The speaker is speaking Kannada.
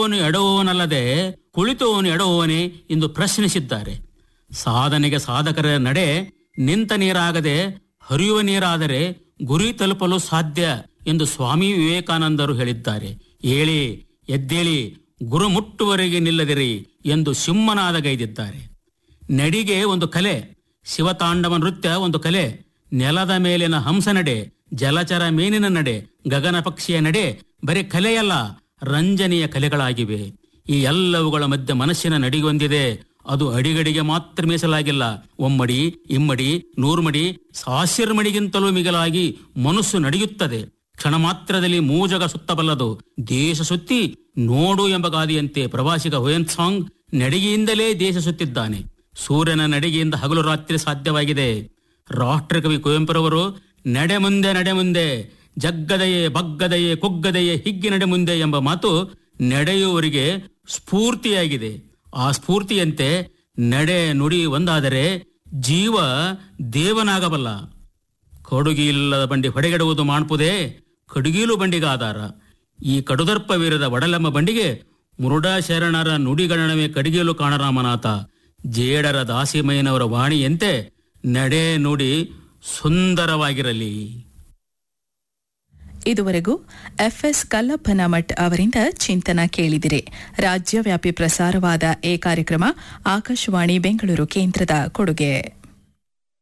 ನಿಂತವನು ಎಡವುವನಲ್ಲದೆ ಕುಳಿತವನು ಎಡವುವನೇ ಎಂದು ಪ್ರಶ್ನಿಸಿದ್ದಾರೆ ಸಾಧನೆಗೆ ಸಾಧಕರ ನಡೆ ನಿಂತ ನೀರಾಗದೆ ಹರಿಯುವ ನೀರಾದರೆ ಗುರಿ ತಲುಪಲು ಸಾಧ್ಯ ಎಂದು ಸ್ವಾಮಿ ವಿವೇಕಾನಂದರು ಹೇಳಿದ್ದಾರೆ ಏಳಿ ಎದ್ದೇಳಿ ಗುರು ಮುಟ್ಟುವರೆಗೆ ನಿಲ್ಲದಿರಿ ಎಂದು ಸಿಂಹನಾದ ಗೈದಿದ್ದಾರೆ ನಡಿಗೆ ಒಂದು ಕಲೆ ಶಿವತಾಂಡವ ನೃತ್ಯ ಒಂದು ಕಲೆ ನೆಲದ ಮೇಲಿನ ಹಂಸ ನಡೆ ಜಲಚರ ಮೀನಿನ ನಡೆ ಗಗನ ಪಕ್ಷಿಯ ನಡೆ ಬರೀ ಕಲೆಯಲ್ಲ ರಂಜನೆಯ ಕಲೆಗಳಾಗಿವೆ ಈ ಎಲ್ಲವುಗಳ ಮಧ್ಯೆ ಮನಸ್ಸಿನ ನಡಿಗೊಂದಿದೆ ಅದು ಅಡಿಗಡಿಗೆ ಮಾತ್ರ ಮೀಸಲಾಗಿಲ್ಲ ಒಮ್ಮಡಿ ಇಮ್ಮಡಿ ನೂರ್ಮಡಿ ಸಾವಿರ ಮಡಿಗಿಂತಲೂ ಮಿಗಿಲಾಗಿ ಮನಸ್ಸು ನಡೆಯುತ್ತದೆ ಕ್ಷಣ ಮಾತ್ರದಲ್ಲಿ ಮೂಜಗ ಸುತ್ತಬಲ್ಲದು ದೇಶ ಸುತ್ತಿ ನೋಡು ಎಂಬ ಗಾದೆಯಂತೆ ಪ್ರವಾಸಿಗ ಹುಯನ್ ಸಾಂಗ್ ನಡಿಗೆಯಿಂದಲೇ ದೇಶ ಸುತ್ತಿದ್ದಾನೆ ಸೂರ್ಯನ ನಡಿಗೆಯಿಂದ ಹಗಲು ರಾತ್ರಿ ಸಾಧ್ಯವಾಗಿದೆ ರಾಷ್ಟ್ರಕವಿ ಕುವೆಂಪುರವರು ನಡೆ ಮುಂದೆ ನಡೆ ಮುಂದೆ ಜಗ್ಗದೆಯೇ ಬಗ್ಗದೆಯೇ ಕುಗ್ಗದೆಯೇ ಹಿಗ್ಗಿ ನಡೆ ಮುಂದೆ ಎಂಬ ಮಾತು ನಡೆಯುವವರಿಗೆ ಸ್ಫೂರ್ತಿಯಾಗಿದೆ ಆ ಸ್ಫೂರ್ತಿಯಂತೆ ನಡೆ ನುಡಿ ಒಂದಾದರೆ ಜೀವ ದೇವನಾಗಬಲ್ಲ ಕಡುಗಿಲ್ಲದ ಬಂಡಿ ಹೊಡೆಗೆಡುವುದು ಮಾಡ್ಪುದೇ ಕಡುಗೀಲು ಬಂಡಿಗೆ ಆಧಾರ ಈ ಕಡುದರ್ಪವೀರದ ಒಡಲಮ್ಮ ಬಂಡಿಗೆ ಮುರುಡಾ ಶರಣರ ನುಡಿಗಣನವೇ ಕಡಿಗೇಲು ಕಾಣರಾಮನಾಥ ಜೇಡರ ದಾಸಿಮಯ್ಯನವರ ವಾಣಿಯಂತೆ ನಡೆ ನುಡಿ ಸುಂದರವಾಗಿರಲಿ ಇದುವರೆಗೂ ಎಫ್ಎಸ್ ಕಲ್ಲಪ್ಪನಮಠ್ ಅವರಿಂದ ಚಿಂತನ ಕೇಳಿದಿರಿ ರಾಜ್ಯವ್ಯಾಪಿ ಪ್ರಸಾರವಾದ ಈ ಕಾರ್ಯಕ್ರಮ ಆಕಾಶವಾಣಿ ಬೆಂಗಳೂರು ಕೇಂದ್ರದ ಕೊಡುಗೆ